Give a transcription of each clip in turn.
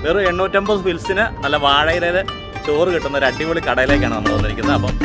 വെറും എണ്ണൂറ്റമ്പത് ഫിൽസിന് നല്ല വാഴയിലയിൽ ചോറ് കിട്ടുന്ന ഒരു അടിപൊളി കടയിലേക്കാണ് നമ്മൾ വന്നിരിക്കുന്നത് അപ്പം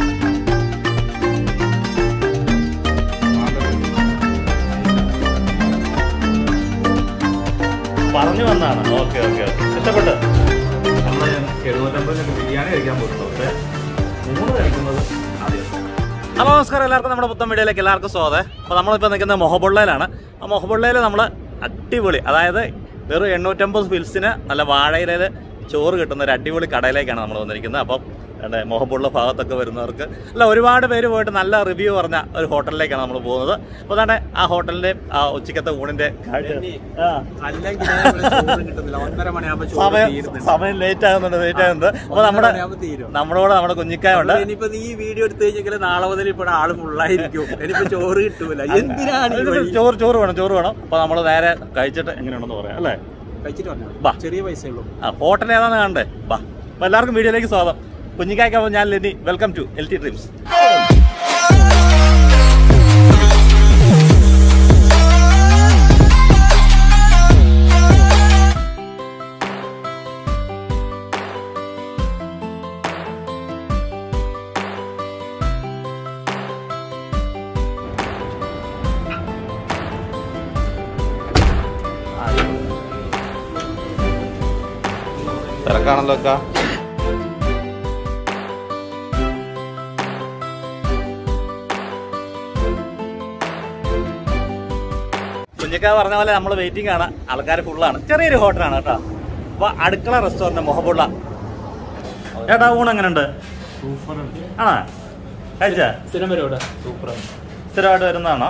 പറഞ്ഞു വന്നാണ് ഓക്കെ ഓക്കെ ഓക്കെ ഇഷ്ടപ്പെട്ട് നമ്മൾ എഴുന്നൂറ്റമ്പതിനൊക്കെ ബിരിയാണി കഴിക്കാൻ പോയിട്ടുണ്ടോ പക്ഷേ മൂന്ന് കഴിക്കുന്നത് ആദ്യം ഹലോ നമസ്കാരം എല്ലാവർക്കും നമ്മുടെ പുത്തൻ വീഡിയോയിലേക്ക് എല്ലാവർക്കും സ്വാഗതം അപ്പോൾ നമ്മളിപ്പോൾ നിൽക്കുന്നത് മൊഹബുള്ളയിലാണ് ആ മൊഹബുള്ളയിൽ നമ്മൾ അടിപൊളി അതായത് വെറും എണ്ണൂറ്റമ്പത് ഫിൽസിന് നല്ല വാഴയിലയിൽ ചോറ് കിട്ടുന്ന ഒരു അടിപൊളി കടയിലേക്കാണ് നമ്മൾ വന്നിരിക്കുന്നത് അപ്പം അതെ മൊഹബുള്ള ഭാഗത്തൊക്കെ വരുന്നവർക്ക് അല്ല ഒരുപാട് പേര് പോയിട്ട് നല്ല റിവ്യൂ പറഞ്ഞ ഒരു ഹോട്ടലിലേക്കാണ് നമ്മൾ പോകുന്നത് അപ്പോൾ അതാണ് ആ ഹോട്ടലിൻ്റെ ആ ഉച്ചക്കത്തെ ഊണിൻ്റെ കാഴ്ച ആ അല്ലെങ്കിൽ ഇവിടെ ചോറ് കിട്ടുന്നില്ല ഒന്നര മണിയാകുമ്പോ ചോറ് സമയം തീരുന്നുണ്ട് സമയം ലേറ്റ് ആകുന്നുണ്ട് ലേറ്റ് ആകുന്നുണ്ട് അപ്പോൾ നമ്മുടെ മണിയാകുമ്പോ തീരും നമ്മുടെ കൂടെ നമ്മുടെ കുഞ്ഞിക്കായുണ്ട് അപ്പൊ ഇനിയിപ്പോ നീ ഈ വീഡിയോ എടുത്തു കഴിഞ്ഞെങ്കിൽ നാളെ മുതൽ ഇവിടെ ആള് ഫുള്ളായിരിക്കും ഇനിയിപ്പോ ചോറ് കിട്ടൂല എന്തിനാണ് ഈ വഴി? ചോറ് ചോറ് വേണം ചോറ് വേണം അപ്പൊ നമ്മൾ നേരെ കഴിച്ചിട്ട് എങ്ങനെയാണെന്ന് പറയാം അല്ലേ കഴിച്ചിട്ട് ബാ. വന്നോ ചെറിയ പൈസ ഉള്ളൂ ആ ഹോട്ടൽ ഏതാന്ന് കാണണ്ടേ ബാ അപ്പൊ എല്ലാവർക്കും വീഡിയോയിലേക്ക് സ്വാഗതം കുഞ്ഞിക്കായ്ക്കാവും ഞാൻ Leni welcome to L T dreams തിരക്കാണല്ലോ അക്ക കുഞ്ഞിക്ക പറഞ്ഞ പോലെ നമ്മൾ വെയിറ്റിംഗ് ആണ് ആൾക്കാർ ഫുള്ളാണ് ചെറിയൊരു ഹോട്ടലാണ് കേട്ടോ അപ്പൊ അടുക്കള റെസ്റ്റോറന്റ് മൊഹബുള്ള ഏട്ടാ ഊണ് എങ്ങനെയുണ്ട് ആണോ കഴിച്ച സ്ഥിരം വരും ഇവിടെ സൂപ്പർ സ്ഥിരമായിട്ട് വരുന്നതാണോ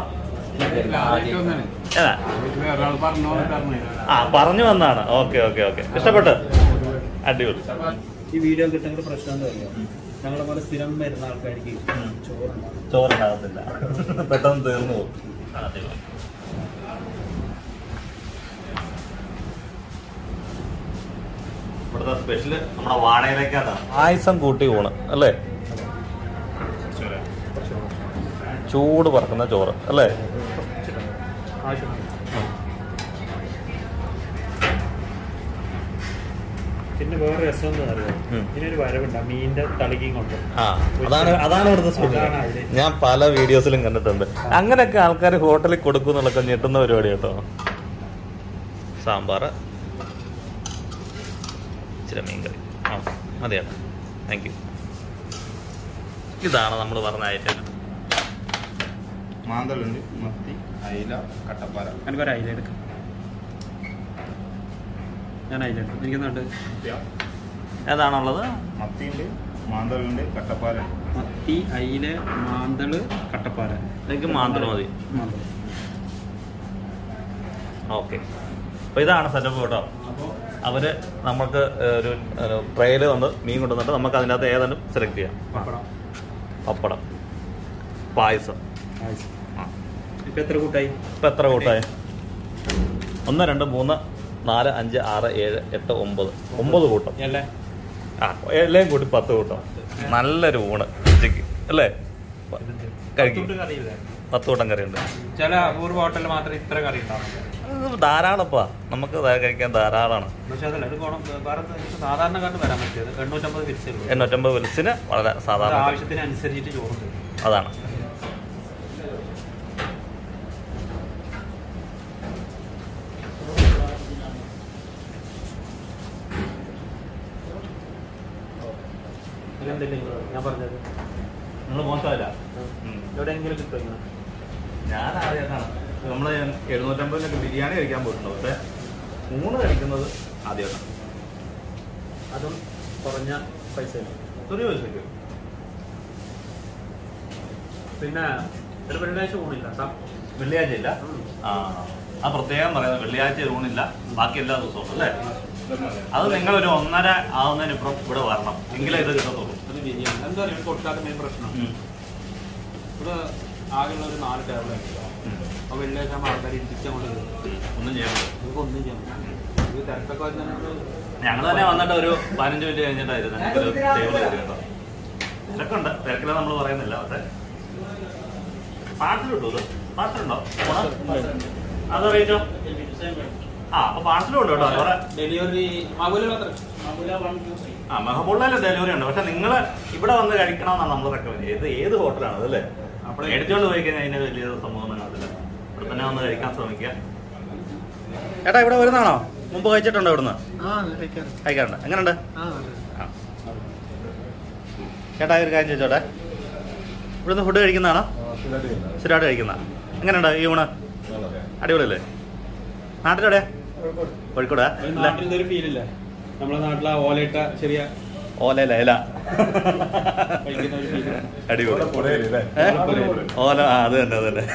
ഏതാ ആ പറഞ്ഞു വന്നാണ് ഓക്കെ ഓക്കെ ഓക്കെ ഇഷ്ടപ്പെട്ട് അടിപൊളി ഈ വീഡിയോ കിട്ടുന്ന പ്രശ്നം എന്താ അറിയോ ഞങ്ങളെ പോലെ സ്ഥിരം വരുന്ന ആൾക്കാർക്ക് ചോറുണ്ടാവും ചോറുണ്ടാകത്തില്ല പെട്ടെന്ന് തീർന്നു പോകും ഇവിടുത്തെ സ്പെഷ്യല് നമ്മുടെ വാഴയിലേക്കകത്താണ് പായസം കൂട്ടി ഊണ് അല്ലേ ചൂട് പറക്കുന്ന ചോറ് അല്ലേ ആവശ്യമാണ് പിന്നെ വേറെ രസം എന്താ അറിയോ ഉം. ഇതിനൊരു വരവുണ്ട് ആ മീനിന്റെ തളികയും കൊണ്ട് ആ അതാണ് അതാണ് ഇവിടുത്തെ സ്പെഷ്യൽ അതാണ് അതില്. ഞാൻ പല വീഡിയോസിലും കണ്ടിട്ടുണ്ട് അങ്ങനെയൊക്കെ ആൾക്കാർ ഹോട്ടലിൽ കൊടുക്കും എന്നുള്ളൊക്കെ ഞെട്ടുന്ന പരിപാടി കേട്ടോ സാമ്പാർ ഇച്ചിരി മീൻകറി ആ മതിയാണ് താങ്ക് യു ഇതാണ് നമ്മൾ പറഞ്ഞ ഐറ്റം മാന്തളുണ്ട് മത്തി അയില കട്ടപ്പാര എനിക്കൊരു അയില എടുക്കാം ഞാൻ അയില എടുക്കാം എനിക്കുന്നുണ്ട് ഏതാണുള്ളത് മത്തിയുണ്ട് മാന്തളുണ്ട് കട്ടപ്പാര മത്തി അയില മാന്തള് കട്ടപ്പാര എനിക്ക് മാന്തളം മതി മാന്തള് ഓക്കെ അപ്പോൾ ഇതാണ് സെറ്റപ്പ് കേട്ടോ അപ്പോൾ അവര് നമുക്ക് ഒരു ട്രെയിൽ വന്ന് മീൻ കൊണ്ടുവന്നിട്ട് നമുക്ക് അതിനകത്ത് ഏതാനും സെലക്ട് ചെയ്യാം പപ്പടം പപ്പടം പായസം ആ ഇപ്പൊ എത്ര കൂട്ടായി ഇപ്പം എത്ര കൂട്ടായി ഒന്ന് രണ്ട് മൂന്ന് നാല് അഞ്ച് ആറ് ഏഴ് എട്ട് ഒമ്പത് ഒമ്പത് കൂട്ടം അല്ലേ ആ എല്ലാം കൂട്ടി പത്ത് കൂട്ടം നല്ലൊരു ഊണ് ഉച്ചയ്ക്ക് അല്ലേ കഴിക്കും കറിയില്ല പത്ത് കൂട്ടം കറിയുണ്ട് ചില അപൂർവ ഹോട്ടലിൽ മാത്രമേ ഇത്ര കറി ഉണ്ടാവുള്ളൂ ഇത് ധാരാളപ്പാ നമുക്ക് ദാ കഴിക്കാൻ ധാരാളമാണ് പക്ഷെ അതല്ല ഇത് ഗുണം വേറെ എന്താ വെച്ചാൽ സാധാരണക്കാരന് വരാൻ പറ്റിയത് എണ്ണൂറ്റമ്പത് തിരിച്ചേ ഉള്ളൂ എണ്ണൂറ്റമ്പത് വിൽസിന് വളരെ അത് സാധാരണ ആവശ്യത്തിനനുസരിച്ചിട്ട് ചോറുണ്ട് അതാണ് ഇതിലെന്തില്ല ഞാൻ പറഞ്ഞത് നിങ്ങൾ മോശമല്ല എവിടെയെങ്കിലും കിട്ടും ഇങ്ങനെ ഞാൻ ആദ്യമായിട്ടാണ് നമ്മൾ എഴുന്നൂറ്റമ്പതിനൊക്കെ ബിരിയാണി കഴിക്കാൻ പോയിട്ടുണ്ടോ പക്ഷേ ഊണ് കഴിക്കുന്നത് ആദ്യമായിട്ടാണ് അതും കുറഞ്ഞ പൈസ ഒരു പൈസയ്ക്ക് പിന്നെ ഒരു വെള്ളിയാഴ്ച ഊണില്ല കേട്ടോ വെള്ളിയാഴ്ച ഇല്ല ആ ആ പ്രത്യേകം പറയുന്നത് വെള്ളിയാഴ്ച ഊണില്ല ബാക്കി എല്ലാ ദിവസവും അല്ലേ അത് നിങ്ങളൊരു ഒന്നര ആവുന്നതിനിപ്പുറം ഇവിടെ വരണം എങ്കിലേ ഇത് കിട്ടത്തുള്ളൂ അത് ബിരിയാണി എന്താ പറയുക കൊടുക്കാത്ത മെയിൻ പ്രശ്നം ഉം. ഇവിടെ ആകെയുള്ള ഒരു നാല് ടേബിൾ ഉം. അപ്പോൾ വെള്ളിയാഴ്ച ആകുമ്പോൾ ആൾക്കാർ ഇടിച്ച് അങ്ങോട്ട് കയറും ഒന്നും ചെയ്യാൻ പറ്റില്ല. നമുക്ക് ഒന്നും ചെയ്യാൻ പറ്റില്ല. ഇത് തിരക്കൊക്കെ വരുന്നതിനോട് ഞങ്ങൾ തന്നെ വന്നിട്ട് ഒരു പതിനഞ്ച് മിനിറ്റ് കഴിഞ്ഞിട്ടായിരുന്നു ഞങ്ങൾക്ക് ഒരു ടേബിൾ കയറി കേട്ടോ തിരക്കുണ്ട് തിരക്കില്ല നമ്മൾ പറയുന്നില്ല പക്ഷേ പാർസൽ കിട്ടുമോ ഇത് പാർസൽ ഉണ്ടോ അത് റേറ്റോ ആ അപ്പൊ പാർസലും ഉണ്ട് കേട്ടോ അവിടെ ഡെലിവറി മാവൂല മാത്രം ആ മെഹബുള്ളയിലെ ഡെലിവറി ഉണ്ട് പക്ഷെ നിങ്ങൾ ഇവിടെ വന്ന് കഴിക്കണമെന്നാണ് നമ്മൾ റെക്കമെൻഡ് ചെയ്തത് ഏത് ഹോട്ടലാണ് അതല്ലേ അപ്പോൾ എടുത്തോണ്ട് പോയി കഴിഞ്ഞാൽ അതിന് വലിയ സംഭവം ഒന്നും കാണത്തില്ല ഇവിടെ തന്നെ വന്ന് കഴിക്കാൻ ശ്രമിക്കുക ചേട്ടാ ഇവിടെ വരുന്നതാണോ മുമ്പ് കഴിച്ചിട്ടുണ്ടോ ഇവിടുന്ന് കഴിക്കാറുണ്ട് എങ്ങനെയുണ്ട് ആ. ചേട്ടാ ഒരു കാര്യം ചോദിച്ചോട്ടെ ഇവിടുന്ന് ഫുഡ് കഴിക്കുന്നതാണോ സ്ഥിരമായിട്ട് കഴിക്കുന്ന എങ്ങനെയുണ്ട് ഈ ഊണ് അടിപൊളിയല്ലേ നാട്ടിലെവിടെയാ കോഴിക്കോടാ ഇല്ല നാട്ടിൽ ഒരു ഫീൽ ഇല്ല നമ്മളെ നാട്ടിലെ ഓലയിട്ട ചെറിയ ഓലയില ഇല കഴിക്കുന്ന ഒരു ഫീൽ അടിപൊളി ഏ? ഓല ആ അത് തന്നെ അത് തന്നെ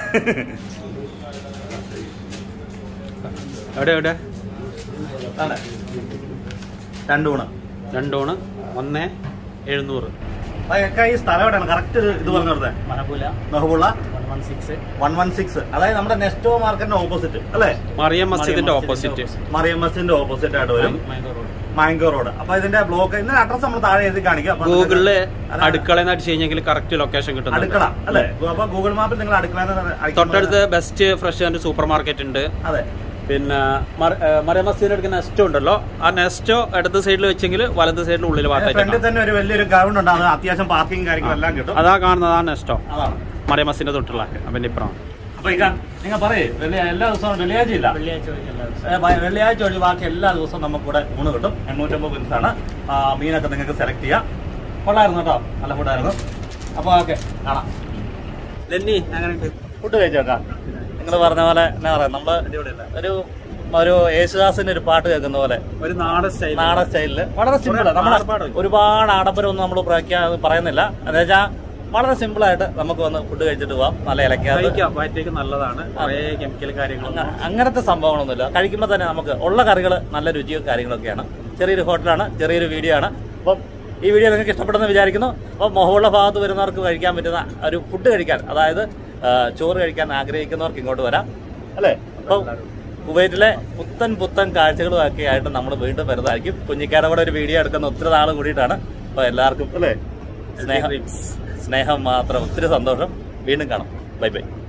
എവിടെ എവിടെ അതെ രണ്ടു ഊണ് രണ്ടോണ് ഒന്ന് എഴുന്നൂറ് അതൊക്കെ ഈ സ്ഥലം എവിടെയാണ് കറക്റ്റ് ഇത് പറഞ്ഞു കൊടുത്തേ മണപ്പൂല മെഹബുള്ള one one six one one six അതായത് നമ്മുടെ നെസ്റ്റോ മാർക്കറ്റിന്റെ ഓപ്പോസിറ്റ് അല്ലേ മറിയം മസ്ജിദിന്റെ ഓപ്പോസിറ്റ് മറിയം ബസിന്റെ ഓപ്പോസിറ്റ് ആയിട്ട് വരും മാംഗോ റോഡ് അപ്പൊ ഇതിന്റെ ബ്ലോക്ക് ഇതിന്റെ അഡ്രസ് നമ്മൾ താഴെ എഴുതി കാണിക്കാം അപ്പൊ നിങ്ങൾക്ക് ഗൂഗിളില് അതാണ് അടുക്കളന്ന് അടിച്ചു കഴിഞ്ഞെങ്കിൽ കറക്റ്റ് ലൊക്കേഷൻ കിട്ടുന്നുണ്ട് അടുക്കള അല്ലേ അപ്പൊ ഗൂഗിൾ മാപ്പിൽ നിങ്ങൾ അടുക്കള തൊട്ടടുത്ത് best fresh and supermarket ഉണ്ട് അതെ പിന്നെ മറിയ മസ്ജിദിന്റെ അടുത്ത് നെസ്റ്റോ ഉണ്ടല്ലോ ആ നെസ്റ്റോ ഇടത് സൈഡിൽ വെച്ചെങ്കിൽ വലത് സൈഡിൽ ഉള്ളിൽ ഫ്രണ്ടിൽ ഭാഗത്തായിട്ട് തന്നെ ഒരു വലിയൊരു ഗ്രൗണ്ട് ഉണ്ട് അത് അത്യാവശ്യം പാർക്കിംഗ് കാര്യങ്ങളും എല്ലാം കിട്ടും അതാ കാണുന്നത് ആ നെസ്റ്റോ അതാണ് മറിയ മസ്ജിദിന്റെ തൊട്ടുള്ള അവന്റെ ഇപ്പുറം അപ്പൊ ഇക്ക നിങ്ങൾ പറയേ വെള്ളി എല്ലാ ദിവസവും വെള്ളിയാഴ്ച ഇല്ല ഏ, ബ- വെള്ളിയാഴ്ച ഒഴിച്ച് ബാക്കി എല്ലാ ദിവസവും നമുക്കിവിടെ ഊണ് കിട്ടും എണ്ണൂറ്റമ്പത് ബിൻസാണ് മീനൊക്കെ നിങ്ങൾക്ക് സെലക്ട് ചെയ്യാം കൊള്ളായിരുന്നു കേട്ടോ നല്ല ഫുഡായിരുന്നു അപ്പൊ ഓക്കെ കാണാം ലെന്നി അങ്ങനെ ഫുഡ് കഴിച്ചേക്കാം നിങ്ങൾ പറഞ്ഞ പോലെ എന്നാ പറയാ നമ്മള് ഒരു ഒരു യേശുദാസിന്റെ ഒരു പാട്ട് കേൾക്കുന്ന പോലെ ഒരു നാടൻ സ്റ്റൈൽ നാടൻ സ്റ്റൈലില് വളരെ സിമ്പിൾ നമ്മൾ ആർഭാടം. ഒരുപാട് ആഡംബരം ഒന്നും നമ്മൾ പറയുന്നില്ല എന്ന് വെച്ചാൽ വളരെ സിമ്പിൾ ആയിട്ട് നമുക്ക് വന്ന് ഫുഡ് കഴിച്ചിട്ട് പോവാം നല്ല ഇലക്കാതെ കഴിക്കാം വയറ്റേക്ക് നല്ലതാണ് കുറേ കെമിക്കൽ കാര്യങ്ങളൊന്നും അങ്ങ- അങ്ങനത്തെ സംഭവങ്ങളൊന്നുമില്ല കഴിക്കുമ്പോൾ തന്നെ നമുക്ക് ഉള്ള കറികൾ നല്ല രുചിയും കാര്യങ്ങളൊക്കെയാണ് ചെറിയൊരു ഹോട്ടലാണ് ചെറിയൊരു വീഡിയോ ആണ് അപ്പം ഈ വീഡിയോ നിങ്ങൾക്ക് ഇഷ്ടപ്പെടുന്ന വിചാരിക്കുന്നു അപ്പം മൊഹമുള്ള ഭാഗത്ത് വരുന്നവർക്ക് കഴിക്കാൻ പറ്റുന്ന ഒരു ഫുഡ് കഴിക്കാൻ അതായത് ആ, ചോറ് കഴിക്കാൻ ആഗ്രഹിക്കുന്നവർക്ക് ഇങ്ങോട്ട് വരാം അല്ലേ അപ്പം കുവൈറ്റിലെ പുത്തൻ പുത്തൻ കാഴ്ചകളുമൊക്കെ ആയിട്ട് നമ്മൾ വീണ്ടും വരുന്നതായിരിക്കും കുഞ്ഞിക്കാരുടെ കൂടെ ഒരു വീഡിയോ എടുക്കുന്ന ഒത്തിരി നാൾ കൂടിയിട്ടാണ് അപ്പോൾ എല്ലാവർക്കും അല്ലേ സ്നേഹം സ്നേഹം മാത്രം ഒത്തിരി സന്തോഷം വീണ്ടും കാണാം ബൈ ബൈ